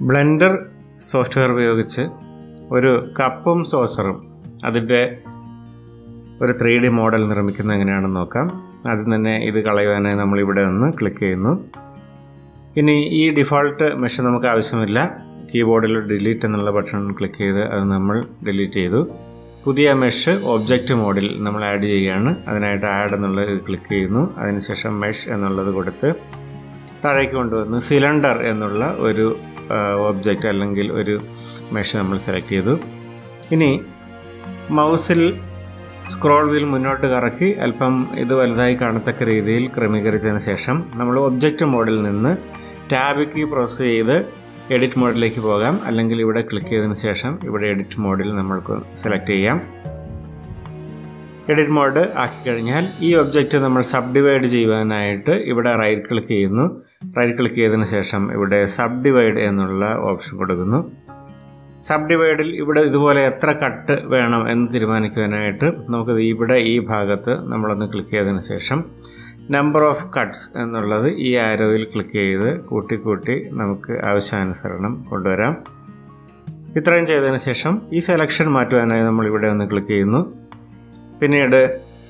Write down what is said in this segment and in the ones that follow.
blender software ഉപയോഗിച്ച് ഒരു കപ്പും സോസറും അതിൻ്റെ ഒരു ത്രീ ഡി മോഡൽ നിർമ്മിക്കുന്നത് എങ്ങനെയാണെന്ന് നോക്കാം ആദ്യം തന്നെ ഇത് കളയുവാനായി നമ്മൾ ഇവിടെ നിന്ന് ക്ലിക്ക് ചെയ്യുന്നു ഇനി ഈ ഡിഫോൾട്ട് മെഷ് നമുക്ക് ആവശ്യമില്ല കീബോർഡിൽ ഡിലീറ്റ് എന്നുള്ള ബട്ടൺ ക്ലിക്ക് ചെയ്ത് അത് നമ്മൾ ഡിലീറ്റ് ചെയ്തു പുതിയ മെഷ് ഒബ്ജക്റ്റ് മോഡിൽ നമ്മൾ ആഡ് ചെയ്യുകയാണ് അതിനായിട്ട് ആഡ് എന്നുള്ളത് ക്ലിക്ക് ചെയ്യുന്നു അതിനുശേഷം മെഷ് എന്നുള്ളത് കൊടുത്ത് താഴേക്ക് കൊണ്ടുവന്ന് സിലിണ്ടർ എന്നുള്ള ഒരു ഒബ്ജക്റ്റ് അല്ലെങ്കിൽ ഒരു മെഷ് നമ്മൾ സെലക്ട് ചെയ്തു ഇനി മൗസിൽ സ്ക്രോൾ വീൽ മുന്നോട്ട് കറക്കി അല്പം ഇത് വലുതായി കാണത്തക്ക രീതിയിൽ ക്രമീകരിച്ചതിന് ശേഷം നമ്മൾ ഒബ്ജക്റ്റ് മോഡിൽ നിന്ന് ടാബ് കീ പ്രസ് ചെയ്ത് എഡിറ്റ് മോഡിലേക്ക് പോകാം അല്ലെങ്കിൽ ഇവിടെ ക്ലിക്ക് ചെയ്തതിന് ശേഷം ഇവിടെ എഡിറ്റ് മോഡിൽ നമ്മൾക്ക് സെലക്ട് ചെയ്യാം എഡിറ്റ് മോഡ് ആക്കി കഴിഞ്ഞാൽ ഈ ഒബ്ജക്റ്റ് നമ്മൾ സബ് ഡിവൈഡ് ചെയ്യുവാനായിട്ട് ഇവിടെ റൈറ്റ് ക്ലിക്ക് ചെയ്യുന്നു റൈറ്റ് ക്ലിക്ക് ചെയ്തതിന് ശേഷം ഇവിടെ സബ് ഡിവൈഡ് എന്നുള്ള ഓപ്ഷൻ കൊടുക്കുന്നു സബ് ഡിവൈഡിൽ ഇവിടെ ഇതുപോലെ എത്ര കട്ട് വേണം എന്ന് തീരുമാനിക്കുവാനായിട്ട് നമുക്ക് ഇവിടെ ഈ ഭാഗത്ത് നമ്മളൊന്ന് ക്ലിക്ക് ചെയ്തതിന് ശേഷം നമ്പർ ഓഫ് കട്ട്സ് എന്നുള്ളത് ഈ ആരോയിൽ ക്ലിക്ക് ചെയ്ത് കൂട്ടി കൂട്ടി നമുക്ക് ആവശ്യാനുസരണം കൊണ്ടുവരാം ഇത്രയും ചെയ്തതിന് ശേഷം ഈ സെലക്ഷൻ മാറ്റുവാനായി നമ്മൾ ഇവിടെ ഒന്ന് ക്ലിക്ക് ചെയ്യുന്നു പിന്നീട്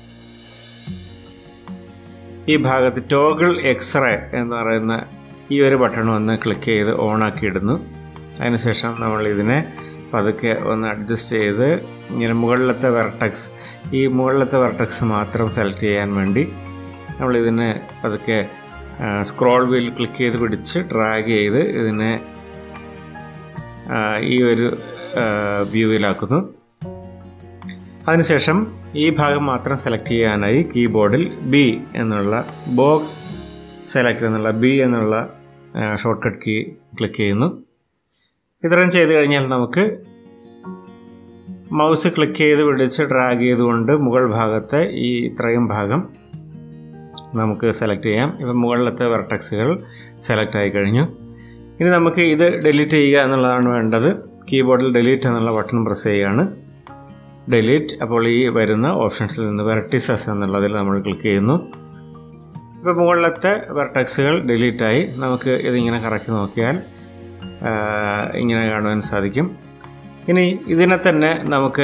ഈ ഭാഗത്ത് ടോഗിൾ എക്സ്റേ എന്ന് പറയുന്ന ഈ ഒരു ബട്ടൺ ഒന്ന് ക്ലിക്ക് ചെയ്ത് ഓണാക്കി ഇടുന്നു അതിനുശേഷം നമ്മൾ ഇതിനെ പതുക്കെ ഒന്ന് അഡ്ജസ്റ്റ് ചെയ്ത് ഇങ്ങനെ മുകളിലത്തെ വെർട്ടക്സ് ഈ മുകളിലത്തെ വെർട്ടക്സ് മാത്രം സെലക്ട് ചെയ്യാൻ വേണ്ടി നമ്മൾ ഇതിനെ പതുക്കെ സ്ക്രോൾ വീൽ ക്ലിക്ക് ചെയ്ത് പിടിച്ച് ഡ്രാഗ് ചെയ്ത് ഇതിനെ ഈ ഒരു വ്യൂവിലാക്കുന്നു അതിനുശേഷം ഈ ഭാഗം മാത്രം സെലക്ട് ചെയ്യാനായി കീബോർഡിൽ ബി എന്നുള്ള ബോക്സ് സെലക്ട് എന്നുള്ള ബി എന്നുള്ള ഷോർട്ട് കട്ട് കീ ക്ലിക്ക് ചെയ്യുന്നു ഇത്രയും ചെയ്ത് കഴിഞ്ഞാൽ നമുക്ക് മൗസ് ക്ലിക്ക് ചെയ്ത് പിടിച്ച് ഡ്രാഗ് ചെയ്തുകൊണ്ട് മുകൾ ഭാഗത്തെ ഈ ഇത്രയും ഭാഗം നമുക്ക് സെലക്ട് ചെയ്യാം ഇപ്പം മുകളിലത്തെ വെർട്ടക്സുകൾ സെലക്ട് ആയി കഴിഞ്ഞു ഇനി നമുക്ക് ഇത് ഡിലീറ്റ് ചെയ്യുക എന്നുള്ളതാണ് വേണ്ടത് കീബോർഡിൽ ഡിലീറ്റ് എന്നുള്ള ബട്ടൺ പ്രസ് ചെയ്യുകയാണ് ഡിലീറ്റ് അപ്പോൾ ഈ വരുന്ന ഓപ്ഷൻസിൽ നിന്ന് വെർട്ടിസസ് എന്നുള്ളതിൽ നമ്മൾ ക്ലിക്ക് ചെയ്യുന്നു ഇപ്പോൾ മുകളിലത്തെ വെർട്ടക്സുകൾ ഡിലീറ്റായി നമുക്ക് ഇതിങ്ങനെ കറക്കി നോക്കിയാൽ ഇങ്ങനെ കാണുവാൻ സാധിക്കും ഇനി ഇതിനെ തന്നെ നമുക്ക്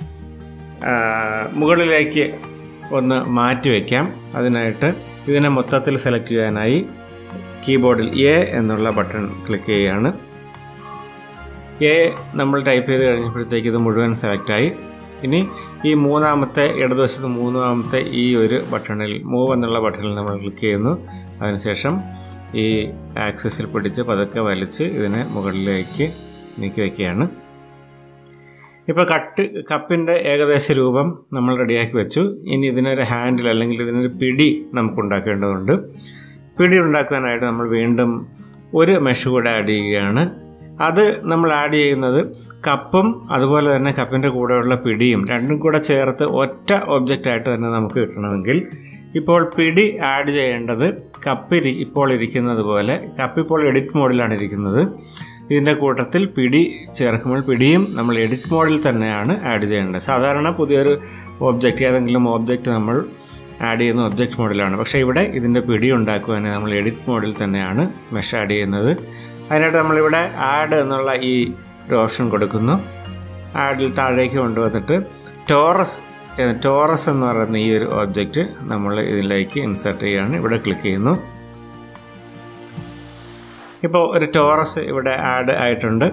മുകളിലേക്ക് ഒന്ന് മാറ്റി വയ്ക്കാം അതിനായിട്ട് ഇതിനെ മൊത്തത്തിൽ സെലക്ട് ചെയ്യാനായി കീബോർഡിൽ എ എന്നുള്ള ബട്ടൺ ക്ലിക്ക് ചെയ്യുകയാണ് എ നമ്മൾ ടൈപ്പ് ചെയ്ത് കഴിഞ്ഞപ്പോഴത്തേക്ക് ഇത് മുഴുവൻ സെലക്റ്റായി ഇനി ഈ മൂന്നാമത്തെ ഇടതുവശത്ത് മൂന്നാമത്തെ ഈ ഒരു ബട്ടണിൽ മൂവ് എന്നുള്ള ബട്ടണിൽ നമ്മൾ ക്ലിക്ക് ചെയ്യുന്നു അതിനുശേഷം ഈ ആക്സസിൽ പിടിച്ച് പതുക്കെ വലിച്ച് ഇതിനെ മുകളിലേക്ക് നീക്കി വയ്ക്കുകയാണ് ഇപ്പോൾ കട്ട് കപ്പിൻ്റെ ഏകദേശ രൂപം നമ്മൾ റെഡിയാക്കി വെച്ചു ഇനി ഇതിനൊരു ഹാൻഡിൽ അല്ലെങ്കിൽ ഇതിനൊരു പിടി നമുക്ക് ഉണ്ടാക്കേണ്ടതുണ്ട് പിടി ഉണ്ടാക്കാനായിട്ട് നമ്മൾ വീണ്ടും ഒരു മെഷ് കൂടെ ആഡ് ചെയ്യുകയാണ് അത് നമ്മൾ ആഡ് ചെയ്യുന്നത് കപ്പും അതുപോലെ തന്നെ കപ്പിൻ്റെ കൂടെയുള്ള പിടിയും രണ്ടും കൂടെ ചേർത്ത് ഒറ്റ ഒബ്ജക്റ്റായിട്ട് തന്നെ നമുക്ക് കിട്ടണമെങ്കിൽ ഇപ്പോൾ പിടി ആഡ് ചെയ്യേണ്ടത് കപ്പ് ഇപ്പോൾ ഇരിക്കുന്നത് പോലെ കപ്പ് ഇപ്പോൾ എഡിറ്റ് മോഡിലാണ് ഇരിക്കുന്നത് ഇതിൻ്റെ കൂട്ടത്തിൽ പിടി ചേർക്കുമ്പോൾ പിടിയും നമ്മൾ എഡിറ്റ് മോഡിൽ തന്നെയാണ് ആഡ് ചെയ്യേണ്ടത് സാധാരണ പുതിയൊരു ഒബ്ജക്റ്റ് ഏതെങ്കിലും ഒബ്ജക്റ്റ് നമ്മൾ ആഡ് ചെയ്യുന്ന ഒബ്ജക്റ്റ് മോഡിലാണ് പക്ഷേ ഇവിടെ ഇതിൻ്റെ പിടി ഉണ്ടാക്കുവാൻ നമ്മൾ എഡിറ്റ് മോഡിൽ തന്നെയാണ് മെഷ് ആഡ് ചെയ്യുന്നത് അതിനായിട്ട് നമ്മളിവിടെ ആഡ് എന്നുള്ള ഈ ഒരു ഓപ്ഷൻ കൊടുക്കുന്നു ആഡിൽ താഴേക്ക് കൊണ്ടുവന്നിട്ട് ടോറസ് ടോറസ് എന്ന് പറയുന്ന ഈ ഒരു ഒബ്ജക്റ്റ് നമ്മൾ ഇതിലേക്ക് ഇൻസേർട്ട് ചെയ്യുകയാണ് ഇവിടെ ക്ലിക്ക് ചെയ്യുന്നു ഇപ്പോൾ ഒരു ടോറസ് ഇവിടെ ആഡ് ആയിട്ടുണ്ട്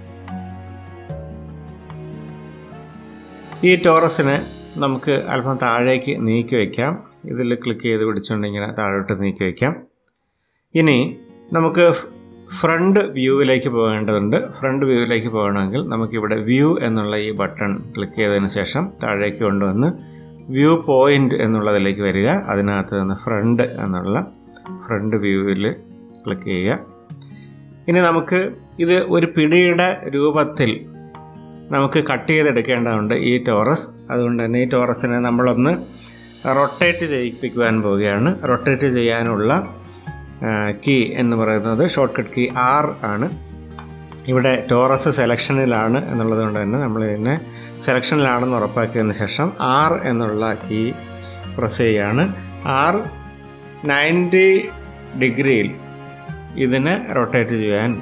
ഈ ടോറസിനെ നമുക്ക് അല്പം താഴേക്ക് നീക്കി വയ്ക്കാം ഇതിൽ ക്ലിക്ക് ചെയ്ത് പിടിച്ചുകൊണ്ട് ഇങ്ങനെ താഴോട്ട് നീക്കി വയ്ക്കാം ഇനി നമുക്ക് ഫ്രണ്ട് വ്യൂവിലേക്ക് പോകേണ്ടതുണ്ട് ഫ്രണ്ട് വ്യൂവിലേക്ക് പോകണമെങ്കിൽ നമുക്കിവിടെ വ്യൂ എന്നുള്ള ഈ ബട്ടൺ ക്ലിക്ക് ചെയ്തതിന് ശേഷം താഴേക്ക് കൊണ്ടുവന്ന് വ്യൂ പോയിൻ്റ് എന്നുള്ളതിലേക്ക് വരിക അതിനകത്ത് നിന്ന് ഫ്രണ്ട് എന്നുള്ള ഫ്രണ്ട് വ്യൂവിൽ ക്ലിക്ക് ചെയ്യുക ഇനി നമുക്ക് ഇത് ഒരു പിടിയുടെ രൂപത്തിൽ നമുക്ക് കട്ട് ചെയ്തെടുക്കേണ്ടതുണ്ട് ഈ ടോറസ് അതുകൊണ്ട് തന്നെ ഈ ടോറസിനെ നമ്മളൊന്ന് റൊട്ടേറ്റ് ചെയ്യിപ്പിക്കുവാൻ പോവുകയാണ് റൊട്ടേറ്റ് ചെയ്യാനുള്ള കീ എന്ന് പറയുന്നത് ഷോർട്ട് കട്ട് കീ ആർ ആണ് ഇവിടെ ടോറസ് സെലക്ഷനിലാണ് എന്നുള്ളത് കൊണ്ട് തന്നെ നമ്മൾ ഇതിനെ സെലക്ഷനിലാണെന്ന് ഉറപ്പാക്കിയതിന് ശേഷം ആർ എന്നുള്ള കീ പ്രസ് ചെയ്യുകയാണ് ആർ നയൻറ്റി ഡിഗ്രിയിൽ ഇതിനെ റൊട്ടേറ്റ് ചെയ്യാൻ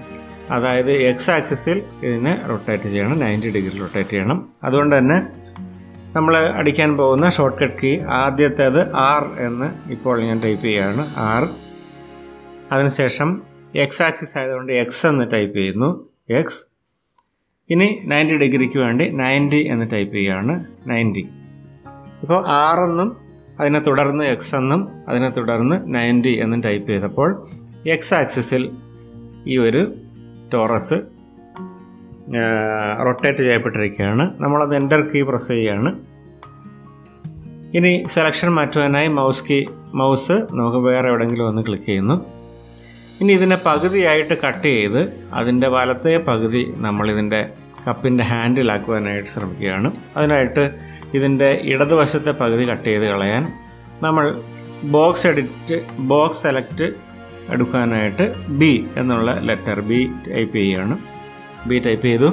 അതായത് എക്സ് ആക്സിസിൽ ഇതിനെ റൊട്ടേറ്റ് ചെയ്യണം നയൻറ്റി ഡിഗ്രി റൊട്ടേറ്റ് ചെയ്യണം അതുകൊണ്ട് തന്നെ നമ്മൾ അടിക്കാൻ പോകുന്ന ഷോർട്ട് കട്ട് കീ ആദ്യത്തേത് ആർ എന്ന് ഇപ്പോൾ ഞാൻ ടൈപ്പ് ചെയ്യുകയാണ് ആർ അതിനുശേഷം എക്സ് ആക്സിസ് ആയതുകൊണ്ട് എക്സ് എന്ന് ടൈപ്പ് ചെയ്യുന്നു എക്സ് ഇനി നയൻറ്റി ഡിഗ്രിക്ക് വേണ്ടി നയൻറ്റി എന്ന് ടൈപ്പ് ചെയ്യുകയാണ് നയൻറ്റി ഇപ്പോൾ ആറെന്നും അതിനെ തുടർന്ന് എക്സ് എന്നും അതിനെ തുടർന്ന് നയൻറ്റി എന്നും ടൈപ്പ് ചെയ്തപ്പോൾ എക്സ് ആക്സിസിൽ ഈ ഒരു ടോറസ് റൊട്ടേറ്റ് ചെയ്യപ്പെട്ടിരിക്കുകയാണ് നമ്മളത് എൻ്റർ കീ പ്രസ് ചെയ്യുകയാണ് ഇനി സെലക്ഷൻ മാറ്റുവാനായി മൗസ് കീ മൗസ് നമുക്ക് വേറെ എവിടെയെങ്കിലും ഒന്ന് ക്ലിക്ക് ചെയ്യുന്നു ഇനി ഇതിനെ പകുതിയായിട്ട് കട്ട് ചെയ്ത് അതിൻ്റെ വലത്തെ പകുതി നമ്മളിതിൻ്റെ കപ്പിൻ്റെ ഹാൻഡിലാക്കുവാനായിട്ട് ശ്രമിക്കുകയാണ് അതിനായിട്ട് ഇതിൻ്റെ ഇടതുവശത്തെ പകുതി കട്ട് ചെയ്ത് കളയാൻ നമ്മൾ ബോക്സ് എഡിറ്റ് ബോക്സ് സെലക്ട് എടുക്കാനായിട്ട് ബി എന്നുള്ള ലെറ്റർ ബി ടൈപ്പ് ചെയ്യുകയാണ് ബി ടൈപ്പ് ചെയ്തു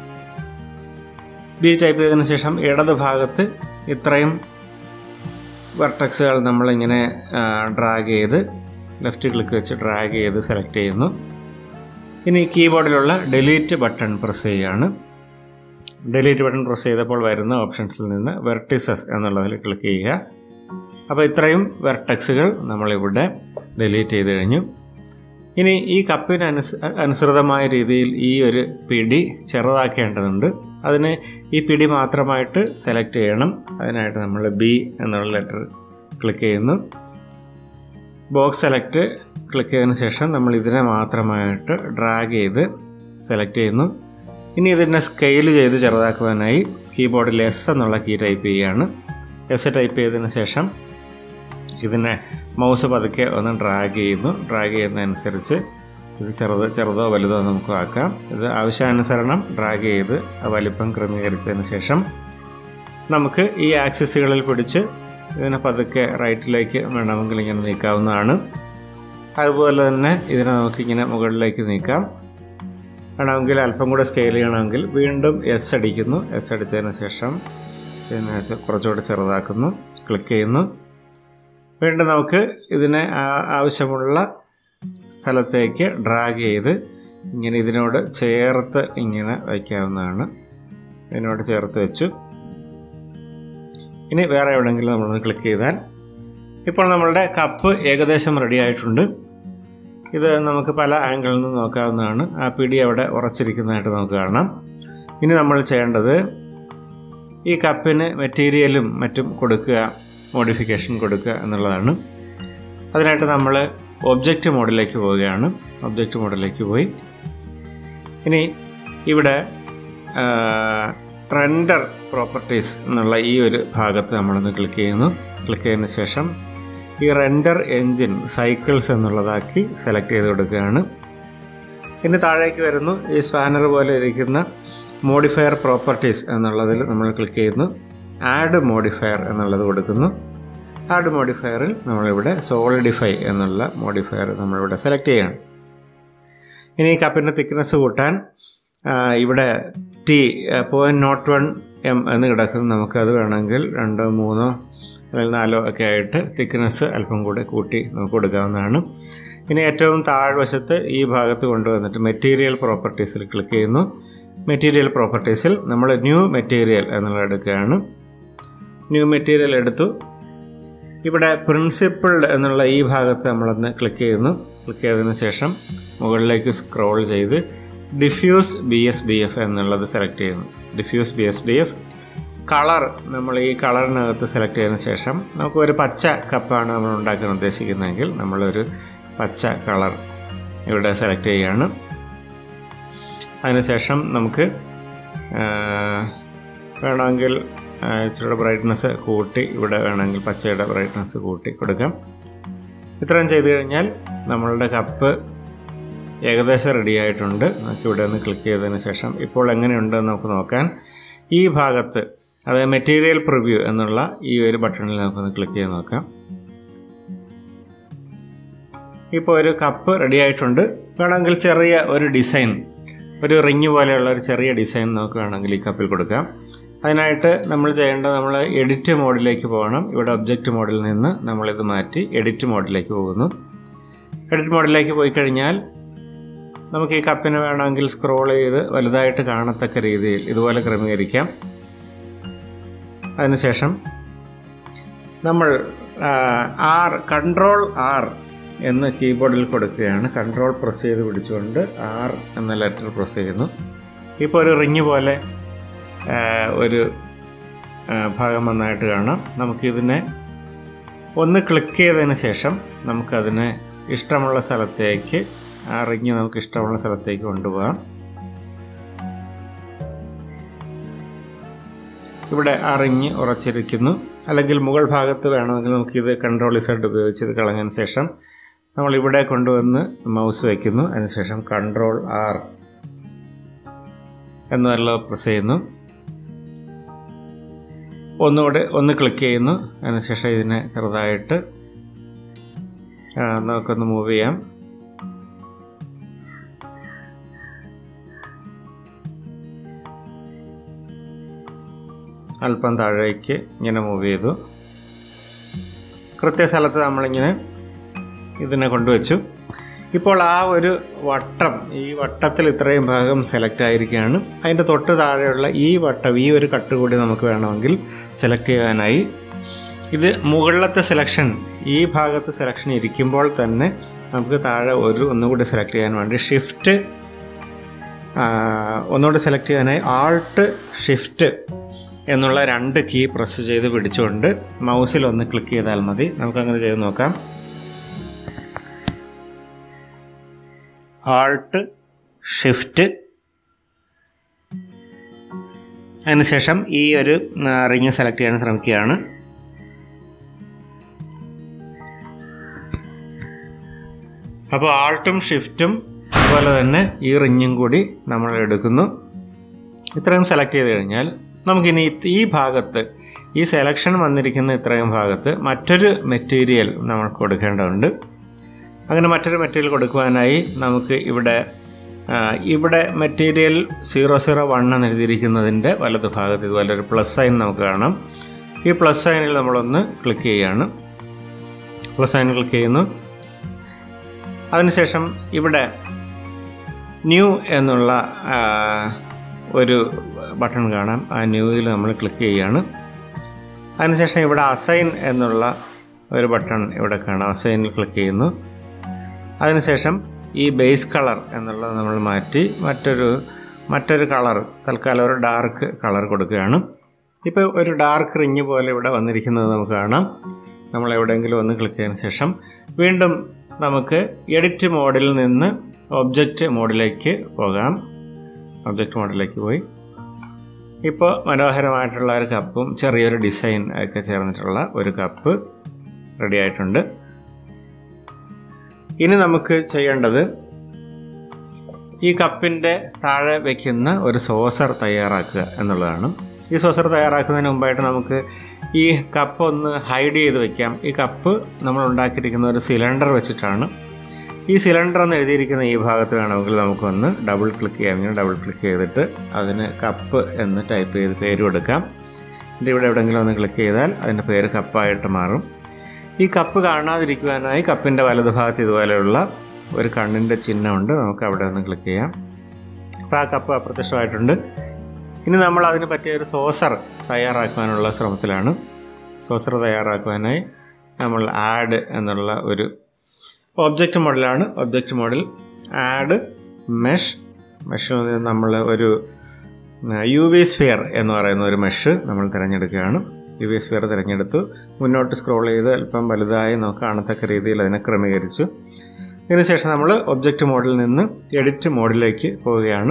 ബി ടൈപ്പ് ചെയ്തതിന് ശേഷം ഇടത് ഭാഗത്ത് ഇത്രയും വെർട്ടക്സുകൾ നമ്മളിങ്ങനെ ഡ്രാഗ് ചെയ്ത് ലെഫ്റ്റ് ക്ലിക്ക് വെച്ച് ഡ്രാഗ് ചെയ്ത് സെലക്ട് ചെയ്യുന്നു ഇനി കീബോർഡിലുള്ള ഡിലീറ്റ് ബട്ടൺ പ്രസ് ചെയ്യുകയാണ് ഡിലീറ്റ് ബട്ടൺ പ്രസ് ചെയ്തപ്പോൾ വരുന്ന ഓപ്ഷൻസിൽ നിന്ന് വെർട്ടിസസ് എന്നുള്ളതിൽ ക്ലിക്ക് ചെയ്യുക അപ്പോൾ ഇത്രയും വെർട്ടക്സുകൾ നമ്മളിവിടെ ഡിലീറ്റ് ചെയ്ത് കഴിഞ്ഞു ഇനി ഈ കപ്പിന് അനുസ അനുസൃതമായ രീതിയിൽ ഈ ഒരു പിടി ചെറുതാക്കേണ്ടതുണ്ട് അതിന് ഈ പിടി മാത്രമായിട്ട് സെലക്ട് ചെയ്യണം അതിനായിട്ട് നമ്മൾ ബി എന്നുള്ള ലെറ്റർ ക്ലിക്ക് ചെയ്യുന്നു ബോക്സ് സെലക്ട് ക്ലിക്ക് ചെയ്തതിന് ശേഷം നമ്മൾ ഇതിനെ മാത്രമായിട്ട് ഡ്രാഗ് ചെയ്ത് സെലക്ട് ചെയ്യുന്നു ഇനി ഇതിനെ സ്കെയിൽ ചെയ്ത് ചെറുതാക്കുവാനായി കീബോർഡിൽ എസ് എന്നുള്ള കീ ടൈപ്പ് ചെയ്യുകയാണ് എസ് ടൈപ്പ് ചെയ്തതിന് ശേഷം ഇതിനെ മൗസ് പതുക്കെ ഒന്ന് ഡ്രാഗ് ചെയ്യുന്നു ഡ്രാഗ് ചെയ്യുന്നതനുസരിച്ച് ഇത് ചെറുത് ചെറുതോ വലുതോ നമുക്ക് ആക്കാം ഇത് ആവശ്യാനുസരണം ഡ്രാഗ് ചെയ്ത് ആ വലിപ്പം ക്രമീകരിച്ചതിന് ശേഷം നമുക്ക് ഈ ആക്സിസുകളിൽ പിടിച്ച് ഇതിനെ പതുക്കെ റൈറ്റിലേക്ക് വേണമെങ്കിൽ ഇങ്ങനെ നീക്കാവുന്നതാണ് അതുപോലെ തന്നെ ഇതിനെ നമുക്കിങ്ങനെ മുകളിലേക്ക് നീക്കാം വേണമെങ്കിൽ അല്പം കൂടെ സ്കെയിൽ ചെയ്യണമെങ്കിൽ വീണ്ടും എസ് അടിക്കുന്നു എസ് അടിച്ചതിന് ശേഷം ഇതിനെ കുറച്ചുകൂടെ ചെറുതാക്കുന്നു ക്ലിക്ക് ചെയ്യുന്നു വീണ്ടും നമുക്ക് ഇതിനെ ആവശ്യമുള്ള സ്ഥലത്തേക്ക് ഡ്രാഗ് ചെയ്ത് ഇങ്ങനെ ഇതിനോട് ചേർത്ത് ഇങ്ങനെ വയ്ക്കാവുന്നതാണ് ഇതിനോട് ചേർത്ത് വെച്ചു ഇനി വേറെ എവിടെയെങ്കിലും നമ്മളൊന്ന് ക്ലിക്ക് ചെയ്താൽ ഇപ്പോൾ നമ്മളുടെ കപ്പ് ഏകദേശം റെഡി ആയിട്ടുണ്ട് ഇത് നമുക്ക് പല ആംഗിളിൽ നിന്ന് നോക്കാവുന്നതാണ് ആ പിടി അവിടെ ഉറച്ചിരിക്കുന്നതായിട്ട് നമുക്ക് കാണാം ഇനി നമ്മൾ ചെയ്യേണ്ടത് ഈ കപ്പിന് മെറ്റീരിയലും മറ്റും കൊടുക്കുക മോഡിഫിക്കേഷൻ കൊടുക്കുക എന്നുള്ളതാണ് അതിനായിട്ട് നമ്മൾ ഒബ്ജക്റ്റ് മോഡിലേക്ക് പോവുകയാണ് ഒബ്ജക്റ്റ് മോഡിലേക്ക് പോയി ഇനി ഇവിടെ റെൻഡർ പ്രോപ്പർട്ടീസ് എന്നുള്ള ഈ ഒരു ഭാഗത്ത് നമ്മളൊന്ന് ക്ലിക്ക് ചെയ്യുന്നു ക്ലിക്ക് ചെയ്തതിന് ശേഷം ഈ റെൻഡർ എൻജിൻ സൈക്കിൾസ് എന്നുള്ളതാക്കി സെലക്ട് ചെയ്ത് കൊടുക്കുകയാണ് ഇനി താഴേക്ക് വരുന്നു ഈ സ്പാനർ പോലെ ഇരിക്കുന്ന മോഡിഫയർ പ്രോപ്പർട്ടീസ് എന്നുള്ളതിൽ നമ്മൾ ക്ലിക്ക് ചെയ്യുന്നു ആഡ് മോഡിഫയർ എന്നുള്ളത് കൊടുക്കുന്നു ആഡ് മോഡിഫയറിൽ നമ്മളിവിടെ സോളിഡിഫൈ എന്നുള്ള മോഡിഫയർ നമ്മളിവിടെ സെലക്ട് ചെയ്യണം ഇനി ഈ കപ്പിൻ്റെ തിക്നെസ് കൂട്ടാൻ ഇവിടെ T point nought one M എന്ന് കിടക്കുന്നു നമുക്കത് വേണമെങ്കിൽ രണ്ടോ മൂന്നോ അല്ലെങ്കിൽ നാലോ ഒക്കെ ആയിട്ട് തിക്നെസ് അല്പം കൂടെ കൂട്ടി നമുക്ക് കൊടുക്കാവുന്നതാണ് ഇനി ഏറ്റവും താഴ്വശത്ത് ഈ ഭാഗത്ത് കൊണ്ടുവന്നിട്ട് മെറ്റീരിയൽ പ്രോപ്പർട്ടീസിൽ ക്ലിക്ക് ചെയ്യുന്നു മെറ്റീരിയൽ പ്രോപ്പർട്ടീസിൽ നമ്മൾ ന്യൂ മെറ്റീരിയൽ എന്നുള്ളത് എടുക്കുകയാണ് ന്യൂ മെറ്റീരിയൽ എടുത്തു ഇവിടെ പ്രിൻസിപ്പിൾഡ് എന്നുള്ള ഈ ഭാഗത്ത് നമ്മളൊന്ന് ക്ലിക്ക് ചെയ്യുന്നു ക്ലിക്ക് ചെയ്തതിന് ശേഷം മുകളിലേക്ക് സ്ക്രോൾ ചെയ്ത് diffuse B S D F എന്നുള്ളത് സെലക്ട് ചെയ്യുന്നു diffuse B S D F colour നമ്മൾ ഈ കളറിനകത്ത് സെലക്ട് ചെയ്തതിന് ശേഷം നമുക്ക് ഒരു പച്ച കപ്പാണ് നമ്മൾ ഉണ്ടാക്കാൻ ഉദ്ദേശിക്കുന്നതെങ്കിൽ നമ്മളൊരു പച്ച കളർ ഇവിടെ സെലക്ട് ചെയ്യുകയാണ് അതിനുശേഷം നമുക്ക് വേണമെങ്കിൽ ഇച്ചിരി ബ്രൈറ്റ്നസ് കൂട്ടി ഇവിടെ വേണമെങ്കിൽ പച്ചയുടെ ബ്രൈറ്റ്നസ് കൂട്ടി കൊടുക്കാം ഇത്രയും ചെയ്ത് കഴിഞ്ഞാൽ നമ്മളുടെ കപ്പ് ഏകദേശം റെഡി ആയിട്ടുണ്ട് നമുക്ക് ഇവിടെ ഒന്ന് ക്ലിക്ക് ചെയ്തതിന് ശേഷം ഇപ്പോൾ എങ്ങനെയുണ്ടെന്ന് നമുക്ക് നോക്കാൻ ഈ ഭാഗത്ത് അതായത് മെറ്റീരിയൽ പ്രിവ്യൂ എന്നുള്ള ഈ ഒരു ബട്ടണിൽ നമുക്കൊന്ന് ക്ലിക്ക് ചെയ്ത് നോക്കാം ഇപ്പോൾ ഒരു കപ്പ് റെഡി ആയിട്ടുണ്ട് വേണമെങ്കിൽ ചെറിയ ഒരു ഡിസൈൻ ഒരു റിങ് പോലെയുള്ള ഒരു ചെറിയ ഡിസൈൻ നമുക്ക് വേണമെങ്കിൽ ഈ കപ്പിൽ കൊടുക്കാം അതിനായിട്ട് നമ്മൾ ചെയ്യേണ്ടത് നമ്മൾ എഡിറ്റ് മോഡിലേക്ക് പോകണം ഇവിടെ ഒബ്ജക്റ്റ് മോഡിൽ നിന്ന് നമ്മളിത് മാറ്റി എഡിറ്റ് മോഡിലേക്ക് പോകുന്നു എഡിറ്റ് മോഡിലേക്ക് പോയി കഴിഞ്ഞാൽ നമുക്ക് ഈ കപ്പിന് വേണമെങ്കിൽ സ്ക്രോൾ ചെയ്ത് വലുതായിട്ട് കാണത്തക്ക രീതിയിൽ ഇതുപോലെ ക്രമീകരിക്കാം അതിനുശേഷം നമ്മൾ ആർ കൺട്രോൾ ആർ എന്ന് കീബോർഡിൽ കൊടുക്കുകയാണ് കൺട്രോൾ പ്രസ് ചെയ്ത് പിടിച്ചുകൊണ്ട് ആർ എന്ന ലെറ്റർ പ്രസ് ചെയ്യുന്നു ഇപ്പോൾ ഒരു റിങ് പോലെ ആ, ഒരു ആ, ഭാഗം വന്നായിട്ട് കാണാം നമുക്കിതിനെ ഒന്ന് ക്ലിക്ക് ചെയ്തതിന് ശേഷം നമുക്കതിനെ ഇഷ്ടമുള്ള സ്ഥലത്തേക്ക് ആ റിങ് നമുക്ക് ഇഷ്ടമുള്ള സ്ഥലത്തേക്ക് കൊണ്ടുപോകാം ഇവിടെ ആ റിങ് ഉറച്ചിരിക്കുന്നു അല്ലെങ്കിൽ മുകൾ ഭാഗത്ത് വേണമെങ്കിൽ നമുക്കിത് കൺട്രോൾ ഇസഡ് ഉപയോഗിച്ച് ഇത് കളഞ്ഞതിന് ശേഷം നമ്മൾ ഇവിടെ കൊണ്ടുവന്ന് മൗസ് വയ്ക്കുന്നു അതിനുശേഷം കൺട്രോൾ ആർ എന്നുള്ളത് പ്രസ് ചെയ്യുന്നു ഒന്നുകൂടെ ഒന്ന് ക്ലിക്ക് ചെയ്യുന്നു അതിനുശേഷം ഇതിനെ ചെറുതായിട്ട് ആ, നമുക്കൊന്ന് മൂവ് ചെയ്യാം അല്പം താഴേക്ക് ഇങ്ങനെ മൂവ് ചെയ്തു കൃത്യ സ്ഥലത്ത് നമ്മളിങ്ങനെ ഇതിനെ കൊണ്ടുവച്ചു ഇപ്പോൾ ആ ഒരു വട്ടം ഈ വട്ടത്തിൽ ഇത്രയും ഭാഗം സെലക്ട് ആയിരിക്കുകയാണ് അതിൻ്റെ തൊട്ട് താഴെയുള്ള ഈ വട്ടം ഈ ഒരു കട്ട് കൂടി നമുക്ക് വേണമെങ്കിൽ സെലക്ട് ചെയ്യാനായി ഇത് മുകളിലത്തെ സെലക്ഷൻ ഈ ഭാഗത്ത് സെലക്ഷൻ ഇരിക്കുമ്പോൾ തന്നെ നമുക്ക് താഴെ ഒരു ഒന്നുകൂടി സെലക്ട് ചെയ്യാൻ വേണ്ടി ഷിഫ്റ്റ് ഒന്നുകൂടി സെലക്ട് ചെയ്യാനായി ആൾട്ട് ഷിഫ്റ്റ് എന്നുള്ള രണ്ട് കീ പ്രസ് ചെയ്ത് പിടിച്ചുകൊണ്ട് മൗസിൽ ഒന്ന് ക്ലിക്ക് ചെയ്താൽ മതി നമുക്കങ്ങനെ ചെയ്ത് നോക്കാം ആൾട്ട് ഷിഫ്റ്റ് അതിനുശേഷം ഈ ഒരു റിങ് സെലക്ട് ചെയ്യാൻ ശ്രമിക്കുകയാണ് അപ്പോൾ ആൾട്ടും ഷിഫ്റ്റും അതുപോലെ തന്നെ ഈ റിങ്ങും കൂടി നമ്മൾ എടുക്കുന്നു ഇത്രയും സെലക്ട് ചെയ്ത് കഴിഞ്ഞാൽ നമുക്കിനി ഈ ഭാഗത്ത് ഈ സെലക്ഷൻ വന്നിരിക്കുന്ന ഇത്രയും ഭാഗത്ത് മറ്റൊരു മെറ്റീരിയൽ നമ്മൾ കൊടുക്കേണ്ടതുണ്ട് അങ്ങനെ മറ്റൊരു മെറ്റീരിയൽ കൊടുക്കുവാനായി നമുക്ക് ഇവിടെ ആ, ഇവിടെ മെറ്റീരിയൽ സീറോ സീറോ വൺ എന്ന് എഴുതിയിരിക്കുന്നതിൻ്റെ വലത് ഭാഗത്ത് ഇതുപോലെ ഒരു പ്ലസ് സൈൻ നമുക്ക് കാണാം ഈ പ്ലസ് സൈനിൽ നമ്മളൊന്ന് ക്ലിക്ക് ചെയ്യുകയാണ് പ്ലസ് സൈൻ ക്ലിക്ക് ചെയ്യുന്നു അതിനുശേഷം ഇവിടെ ന്യൂ എന്നുള്ള ആ, ഒരു ബട്ടൺ കാണാം ആ ന്യൂവിൽ നമ്മൾ ക്ലിക്ക് ചെയ്യുകയാണ് അതിനുശേഷം ഇവിടെ അസൈൻ എന്നുള്ള ഒരു ബട്ടൺ ഇവിടെ കാണാം അസൈനിൽ ക്ലിക്ക് ചെയ്യുന്നു അതിനുശേഷം ഈ ബേസ് കളർ എന്നുള്ളത് നമ്മൾ മാറ്റി മറ്റൊരു മറ്റൊരു കളർ തൽക്കാലം ഒരു ഡാർക്ക് കളർ കൊടുക്കുകയാണ് ഇപ്പോൾ ഒരു ഡാർക്ക് റിങ് പോലെ ഇവിടെ വന്നിരിക്കുന്നത് നമുക്ക് കാണാം നമ്മൾ എവിടെയെങ്കിലും ഒന്ന് ക്ലിക്ക് ചെയ്തതിന് ശേഷം വീണ്ടും നമുക്ക് എഡിറ്റ് മോഡിൽ നിന്ന് ഒബ്ജക്റ്റ് മോഡിലേക്ക് പോകാം ഒബ്ജക്റ്റ് മോഡിലേക്ക് പോയി ഇപ്പോൾ മനോഹരമായിട്ടുള്ള ഒരു കപ്പും ചെറിയൊരു ഡിസൈൻ ഒക്കെ ചേർന്നിട്ടുള്ള ഒരു കപ്പ് റെഡി ആയിട്ടുണ്ട് ഇനി നമുക്ക് ചെയ്യേണ്ടത് ഈ കപ്പിൻ്റെ താഴെ വയ്ക്കുന്ന ഒരു സോസർ തയ്യാറാക്കുക എന്നുള്ളതാണ് ഈ സോസർ തയ്യാറാക്കുന്നതിന് മുമ്പായിട്ട് നമുക്ക് ഈ കപ്പ് ഒന്ന് ഹൈഡ് ചെയ്ത് വെക്കാം ഈ കപ്പ് നമ്മൾ ഉണ്ടാക്കിയിരിക്കുന്ന ഒരു സിലിണ്ടർ വെച്ചിട്ടാണ് ഈ സിലിണ്ടർ എന്ന് എഴുതിയിരിക്കുന്ന ഈ ഭാഗത്ത് വേണമെങ്കിൽ നമുക്കൊന്ന് ഡബിൾ ക്ലിക്ക് ചെയ്യാം ഇങ്ങനെ ഡബിൾ ക്ലിക്ക് ചെയ്തിട്ട് അതിന് കപ്പ് എന്ന് ടൈപ്പ് ചെയ്ത് പേര് കൊടുക്കാം എന്നിട്ട് ഇവിടെ എവിടെയെങ്കിലും ഒന്ന് ക്ലിക്ക് ചെയ്താൽ അതിൻ്റെ പേര് കപ്പായിട്ട് മാറും ഈ കപ്പ് കാണാതിരിക്കുവാനായി കപ്പിൻ്റെ വലതുഭാഗത്ത് ഇതുപോലെയുള്ള ഒരു കണ്ണിൻ്റെ ചിഹ്നമുണ്ട് നമുക്ക് അവിടെ ഒന്ന് ക്ലിക്ക് ചെയ്യാം അപ്പോൾ ആ കപ്പ് അപ്രത്യക്ഷമായിട്ടുണ്ട് ഇനി നമ്മൾ അതിന് പറ്റിയ ഒരു സോസർ തയ്യാറാക്കുവാനുള്ള ശ്രമത്തിലാണ് സോസർ തയ്യാറാക്കുവാനായി നമ്മൾ ആഡ് എന്നുള്ള ഒരു ഒബ്ജക്റ്റ് മോഡലാണ് ഒബ്ജക്റ്റ് മോഡിൽ ആഡ് മെഷ് മെഷിൽ നിന്ന് നമ്മൾ ഒരു യു വി സ്ഫിയർ എന്ന് പറയുന്ന ഒരു മെഷ് നമ്മൾ തിരഞ്ഞെടുക്കുകയാണ് യു വി സ്ഫിയർ തിരഞ്ഞെടുത്തു മുന്നോട്ട് സ്ക്രോൾ ചെയ്ത് അല്പം വലുതായി നമുക്ക് കാണത്തക്ക രീതിയിൽ അതിനെ ക്രമീകരിച്ചു ഇതിനുശേഷം നമ്മൾ ഒബ്ജക്റ്റ് മോഡിൽ നിന്ന് എഡിറ്റ് മോഡിലേക്ക് പോവുകയാണ്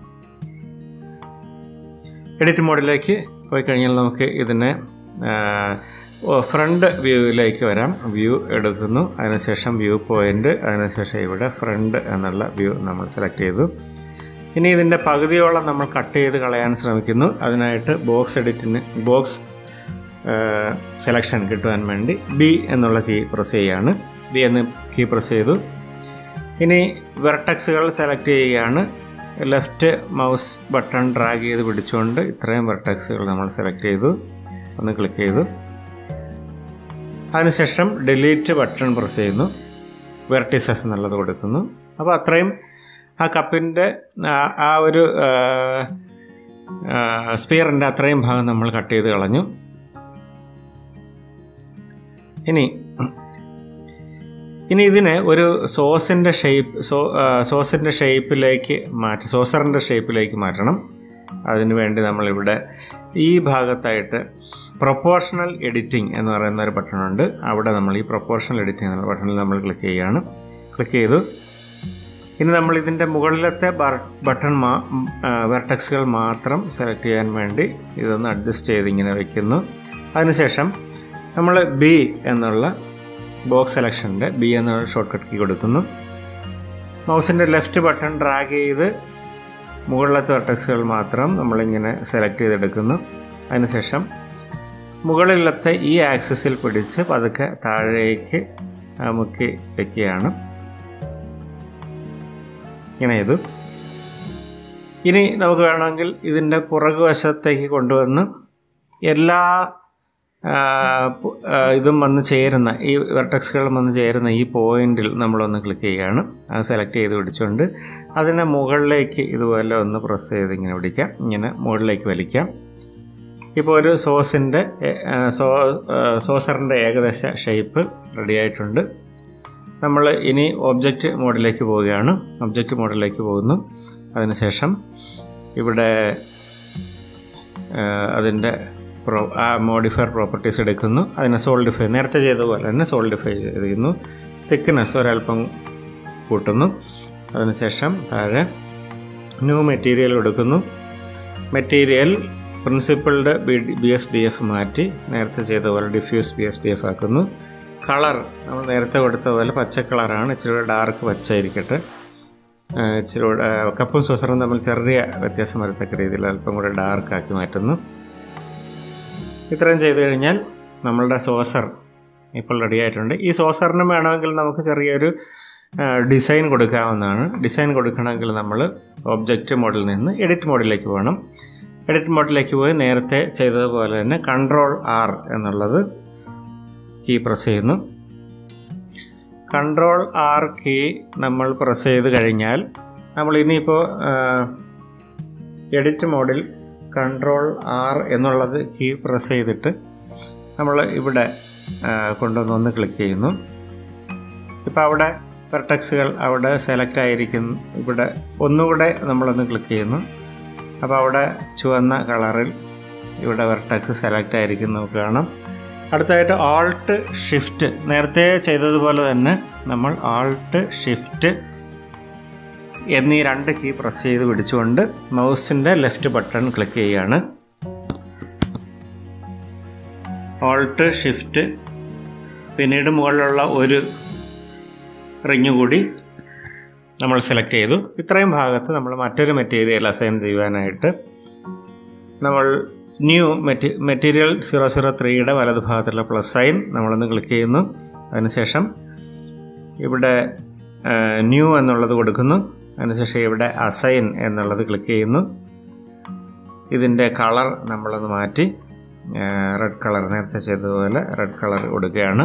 എഡിറ്റ് മോഡിലേക്ക് പോയി കഴിഞ്ഞാൽ നമുക്ക് ഇതിനെ ഫ്രണ്ട് വ്യൂവിലേക്ക് വരാം വ്യൂ എടുക്കുന്നു അതിനുശേഷം വ്യൂ പോയിൻ്റ് അതിനുശേഷം ഇവിടെ ഫ്രണ്ട് എന്നുള്ള വ്യൂ നമ്മൾ സെലക്ട് ചെയ്തു ഇനി ഇതിൻ്റെ പകുതിയോളം നമ്മൾ കട്ട് ചെയ്ത് കളയാൻ ശ്രമിക്കുന്നു അതിനായിട്ട് ബോക്സ് എഡിറ്റിന് ബോക്സ് സെലക്ഷൻ കിട്ടുവാൻ വേണ്ടി ബി എന്നുള്ള കീ പ്രസ് ചെയ്യുകയാണ് ബി എന്ന് കീ പ്രസ് ചെയ്തു ഇനി വെർട്ടക്സുകൾ സെലക്ട് ചെയ്യുകയാണ് ലെഫ്റ്റ് മൗസ് ബട്ടൺ ഡ്രാഗ് ചെയ്ത് പിടിച്ചുകൊണ്ട് ഇത്രയും വെർട്ടക്സുകൾ നമ്മൾ സെലക്ട് ചെയ്തു ഒന്ന് ക്ലിക്ക് ചെയ്തു അതിനുശേഷം ഡിലീറ്റ് ബട്ടൺ പ്രസ് ചെയ്യുന്നു വെർട്ടിസസ് എന്നുള്ളത് കൊടുക്കുന്നു അപ്പോൾ അത്രയും ആ കപ്പിൻ്റെ ആ ഒരു സ്പിയറിൻ്റെ അത്രയും ഭാഗം നമ്മൾ കട്ട് ചെയ്ത് കളഞ്ഞു ഇനി ഇനി ഇതിനെ ഒരു സോസിൻ്റെ ഷേപ്പ് സോ സോസിൻ്റെ ഷേപ്പിലേക്ക് മാറ്റി സോസറിൻ്റെ ഷേപ്പിലേക്ക് മാറ്റണം അതിനു വേണ്ടി നമ്മളിവിടെ ഈ ഭാഗത്തായിട്ട് പ്രൊപ്പോർഷണൽ എഡിറ്റിംഗ് എന്ന് പറയുന്ന ഒരു ബട്ടണുണ്ട് അവിടെ നമ്മൾ ഈ പ്രൊപ്പോർഷണൽ എഡിറ്റിംഗ് എന്നുള്ള ബട്ടണിൽ നമ്മൾ ക്ലിക്ക് ചെയ്യുകയാണ് ക്ലിക്ക് ചെയ്തു ഇനി നമ്മൾ ഇതിൻ്റെ മുകളിലത്തെ ബട്ടൺ മാ വെർട്ടക്സുകൾ മാത്രം സെലക്ട് ചെയ്യാൻ വേണ്ടി ഇതൊന്ന് അഡ്ജസ്റ്റ് ചെയ്ത് ഇങ്ങനെ വയ്ക്കുന്നു അതിനുശേഷം നമ്മൾ ബി എന്നുള്ള ബോക്സ് സെലക്ഷൻ്റെ ബി എന്നുള്ള ഷോർട്ട് കട്ട് കീ കൊടുക്കുന്നു മൗസിൻ്റെ ലെഫ്റ്റ് ബട്ടൺ ഡ്രാഗ് ചെയ്ത് മുകളിലത്തെ വെർട്ടക്സുകൾ മാത്രം നമ്മളിങ്ങനെ സെലക്ട് ചെയ്തെടുക്കുന്നു അതിനുശേഷം മുകളിലത്തെ ഈ ആക്സിസിൽ പിടിച്ച് പതുക്കെ താഴേക്ക് മുക്കി വയ്ക്കുകയാണ് ഇങ്ങനെ ചെയ്തു ഇനി നമുക്ക് വേണമെങ്കിൽ ഇതിൻ്റെ പുറകുവശത്തേക്ക് കൊണ്ടുവന്ന് എല്ലാ ഇതും വന്ന് ചേരുന്ന ഈ വെർട്ടക്സുകളും വന്ന് ചേരുന്ന ഈ പോയിന്റിൽ നമ്മളൊന്ന് ക്ലിക്ക് ചെയ്യുകയാണ് അത് സെലക്ട് ചെയ്ത് പിടിച്ചുകൊണ്ട് അതിനെ മുകളിലേക്ക് ഇതുപോലെ ഒന്ന് പ്രസ് ചെയ്ത് ഇങ്ങനെ പിടിക്കാം ഇങ്ങനെ മുകളിലേക്ക് വലിക്കാം ഇപ്പോൾ ഒരു സോസിൻ്റെ സോ സോസറിൻ്റെ ഏകദേശ ഷേപ്പ് റെഡി ആയിട്ടുണ്ട് നമ്മൾ ഇനി ഒബ്ജക്റ്റ് മോഡിലേക്ക് പോവുകയാണ് ഒബ്ജക്റ്റ് മോഡിലേക്ക് പോകുന്നു അതിനുശേഷം ഇവിടെ അതിൻ്റെ പ്രോ ആ മോഡിഫയർ പ്രോപ്പർട്ടീസ് എടുക്കുന്നു അതിനെ സോൾഡിഫൈ നേരത്തെ ചെയ്ത പോലെ തന്നെ സോൾഡിഫൈ ചെയ്യുന്നു തിക്നെസ് ഒരല്പം കൂട്ടുന്നു അതിനുശേഷം താഴെ ന്യൂ മെറ്റീരിയൽ എടുക്കുന്നു material principled B B S D F മാറ്റി നേരത്തെ ചെയ്ത പോലെ diffuse B S D F ആക്കുന്നു കളർ നമ്മൾ നേരത്തെ കൊടുത്ത പോലെ പച്ച കളറാണ് ഇച്ചിരി ഡാർക്ക് പച്ച ആയിരിക്കട്ടെ ഇച്ചിരി കപ്പും സോസറും തമ്മിൽ ചെറിയ വ്യത്യാസം വരത്തക്ക രീതിയിൽ അല്പം കൂടെ ഡാർക്ക് ആക്കി മാറ്റുന്നു ഇത്രയും ചെയ്തു കഴിഞ്ഞാൽ നമ്മളുടെ സോസർ ഇപ്പോൾ റെഡി ആയിട്ടുണ്ട് ഈ സോസറിന് വേണമെങ്കിൽ നമുക്ക് ചെറിയൊരു ഡിസൈൻ കൊടുക്കാവുന്നതാണ് ഡിസൈൻ കൊടുക്കണമെങ്കിൽ നമ്മൾ ഒബ്ജക്റ്റ് മോഡിൽ നിന്ന് എഡിറ്റ് മോഡിലേക്ക് പോകണം എഡിറ്റ് മോഡിലേക്ക് പോയി നേരത്തെ ചെയ്തതുപോലെ തന്നെ കൺട്രോൾ ആർ എന്നുള്ളത് കീ പ്രസ് ചെയ്യുന്നു കൺട്രോൾ ആർ കീ നമ്മൾ പ്രസ് ചെയ്ത് കഴിഞ്ഞാൽ നമ്മൾ ഇനിയിപ്പോൾ എഡിറ്റ് മോഡിൽ കൺട്രോൾ ആർ എന്നുള്ളത് കീ പ്രസ് ചെയ്തിട്ട് നമ്മൾ ഇവിടെ കൊണ്ടുവന്ന് ഒന്ന് ക്ലിക്ക് ചെയ്യുന്നു ഇപ്പോൾ അവിടെ വെർട്ടക്സുകൾ അവിടെ സെലക്ട് ആയിരിക്കുന്നു ഇവിടെ ഒന്നുകൂടെ നമ്മളൊന്ന് ക്ലിക്ക് ചെയ്യുന്നു അപ്പോൾ അവിടെ ചുവന്ന കളറിൽ ഇവിടെ വെർട്ടക്സ് സെലക്ട് ആയിരിക്കും നമുക്ക് കാണാം അടുത്തായിട്ട് ആൾട്ട് ഷിഫ്റ്റ് നേരത്തെ ചെയ്തതുപോലെ തന്നെ നമ്മൾ ആൾട്ട് ഷിഫ്റ്റ് എന്നീ രണ്ട് കീ പ്രസ് ചെയ്ത് പിടിച്ചുകൊണ്ട് മൗസിൻ്റെ ലെഫ്റ്റ് ബട്ടൺ ക്ലിക്ക് ചെയ്യുകയാണ് ഓൾട്ട് ഷിഫ്റ്റ് പിന്നീട് മുകളിലുള്ള ഒരു റിങ് കൂടി നമ്മൾ സെലക്ട് ചെയ്തു ഇത്രയും ഭാഗത്ത് നമ്മൾ മറ്റൊരു മെറ്റീരിയൽ അസൈൻ ചെയ്യുവാനായിട്ട് നമ്മൾ ന്യൂ മെറ്റി മെറ്റീരിയൽ സീറോ സീറോ ത്രീയുടെ വലത് ഭാഗത്തുള്ള പ്ലസ് സൈൻ നമ്മളൊന്ന് ക്ലിക്ക് ചെയ്യുന്നു അതിനുശേഷം ഇവിടെ ന്യൂ എന്നുള്ളത് കൊടുക്കുന്നു അതിനുശേഷം ഇവിടെ അസൈൻ എന്നുള്ളത് ക്ലിക്ക് ചെയ്യുന്നു ഇതിൻ്റെ കളർ നമ്മളൊന്ന് മാറ്റി റെഡ് കളർ നേരത്തെ ചെയ്തതുപോലെ റെഡ് കളർ കൊടുക്കുകയാണ്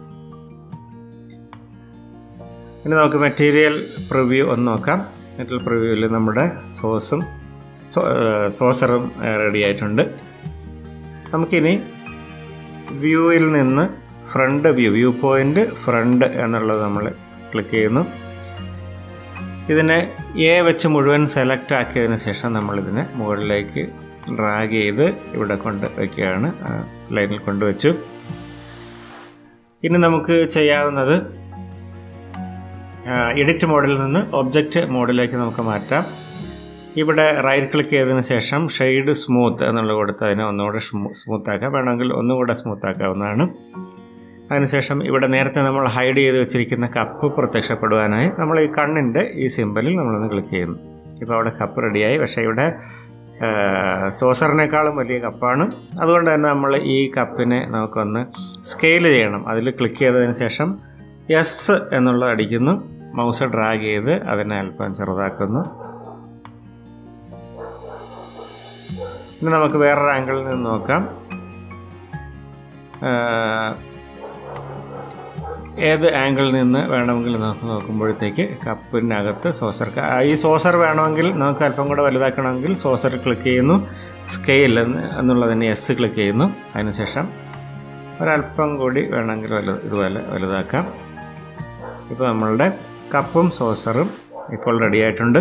ഇനി നമുക്ക് മെറ്റീരിയൽ പ്രിവ്യൂ ഒന്ന് നോക്കാം മെറ്റീരിയൽ പ്രിവ്യൂവിൽ നമ്മുടെ സോസും സോസറും റെഡി ആയിട്ടുണ്ട് നമുക്കിനി വ്യൂവിൽ നിന്ന് front view view point front എന്നുള്ളത് നമ്മൾ ക്ലിക്ക് ചെയ്യുന്നു ഇതിനെ എ വെച്ച് മുഴുവൻ സെലക്ട് ആക്കിയതിന് ശേഷം നമ്മളിതിനെ മുകളിലേക്ക് ഡ്രാഗ് ചെയ്ത് ഇവിടെ കൊണ്ട് വയ്ക്കുകയാണ് ലൈനിൽ കൊണ്ടുവച്ചു ഇനി നമുക്ക് ചെയ്യാവുന്നത് എഡിറ്റ് മോഡിൽ നിന്ന് ഒബ്ജക്റ്റ് മോഡിലേക്ക് നമുക്ക് മാറ്റാം ഇവിടെ റൈറ്റ് ക്ലിക്ക് ചെയ്തതിന് ശേഷം ഷെയ്ഡ് സ്മൂത്ത് എന്നുള്ളത് കൊടുത്ത് അതിനെ ഒന്നുകൂടെ സ്മൂത്ത് ആക്കാം വേണമെങ്കിൽ ഒന്നുകൂടെ സ്മൂത്ത് ആക്കാവുന്നതാണ് അതിനുശേഷം ഇവിടെ നേരത്തെ നമ്മൾ ഹൈഡ് ചെയ്ത് വെച്ചിരിക്കുന്ന കപ്പ് പ്രത്യക്ഷപ്പെടുവാനായി നമ്മൾ ഈ കണ്ണിൻ്റെ ഈ സിമ്പലിൽ നമ്മളൊന്ന് ക്ലിക്ക് ചെയ്യുന്നു ഇപ്പോൾ അവിടെ കപ്പ് റെഡിയായി പക്ഷേ ഇവിടെ സോസറിനേക്കാളും വലിയ കപ്പാണ് അതുകൊണ്ട് തന്നെ നമ്മൾ ഈ കപ്പിനെ നമുക്കൊന്ന് സ്കെയിൽ ചെയ്യണം അതിൽ ക്ലിക്ക് ചെയ്തതിന് ശേഷം എസ് എന്നുള്ളത് അടിക്കുന്നു മൗസ് ഡ്രാഗ് ചെയ്ത് അതിനെ അല്പം ചെറുതാക്കുന്നു ഇനി നമുക്ക് വേറൊരു ആംഗിളിൽ നിന്ന് നോക്കാം ഏത് ആംഗിളിൽ നിന്ന് വേണമെങ്കിൽ നമുക്ക് നോക്കുമ്പോഴത്തേക്ക് കപ്പിനകത്ത് സോസർ ക- ഈ സോസർ വേണമെങ്കിൽ നമുക്ക് അല്പം കൂടെ വലുതാക്കണമെങ്കിൽ സോസർ ക്ലിക്ക് ചെയ്യുന്നു സ്കെയിൽ എന്ന് എന്നുള്ളതിന് എസ് ക്ലിക്ക് ചെയ്യുന്നു അതിനുശേഷം ഒരല്പം കൂടി വേണമെങ്കിൽ വലു ഇതുപോലെ വലുതാക്കാം ഇപ്പോൾ നമ്മളുടെ കപ്പും സോസറും ഇപ്പോൾ റെഡി ആയിട്ടുണ്ട്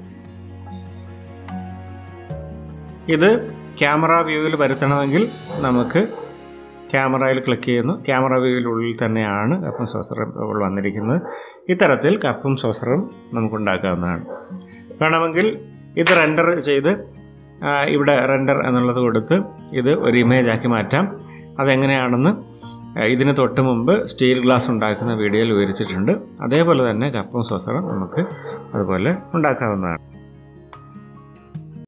ഇത് ക്യാമറ വ്യൂവിൽ വരുത്തണമെങ്കിൽ നമുക്ക് ക്യാമറയിൽ ക്ലിക്ക് ചെയ്യുന്നു ക്യാമറ വ്യൂവിനുള്ളിൽ തന്നെയാണ് കപ്പും സോസറും ഇപ്പോൾ വന്നിരിക്കുന്നത് ഇത്തരത്തിൽ കപ്പും സോസറും നമുക്കുണ്ടാക്കാവുന്നതാണ് വേണമെങ്കിൽ ഇത് റെൻഡർ ചെയ്ത് ആ, ഇവിടെ റെൻഡർ എന്നുള്ളത് കൊടുത്ത് ഇത് ഒരു ഇമേജ് ആക്കി മാറ്റാം അതെങ്ങനെയാണെന്ന് ആ, ഇതിന് തൊട്ട് മുമ്പ് സ്റ്റീൽ ഗ്ലാസ് ഉണ്ടാക്കുന്ന വീഡിയോയിൽ വിവരിച്ചിട്ടുണ്ട് അതേപോലെ തന്നെ കപ്പും സോസറും നമുക്ക് അതുപോലെ ഉണ്ടാക്കാവുന്നതാണ്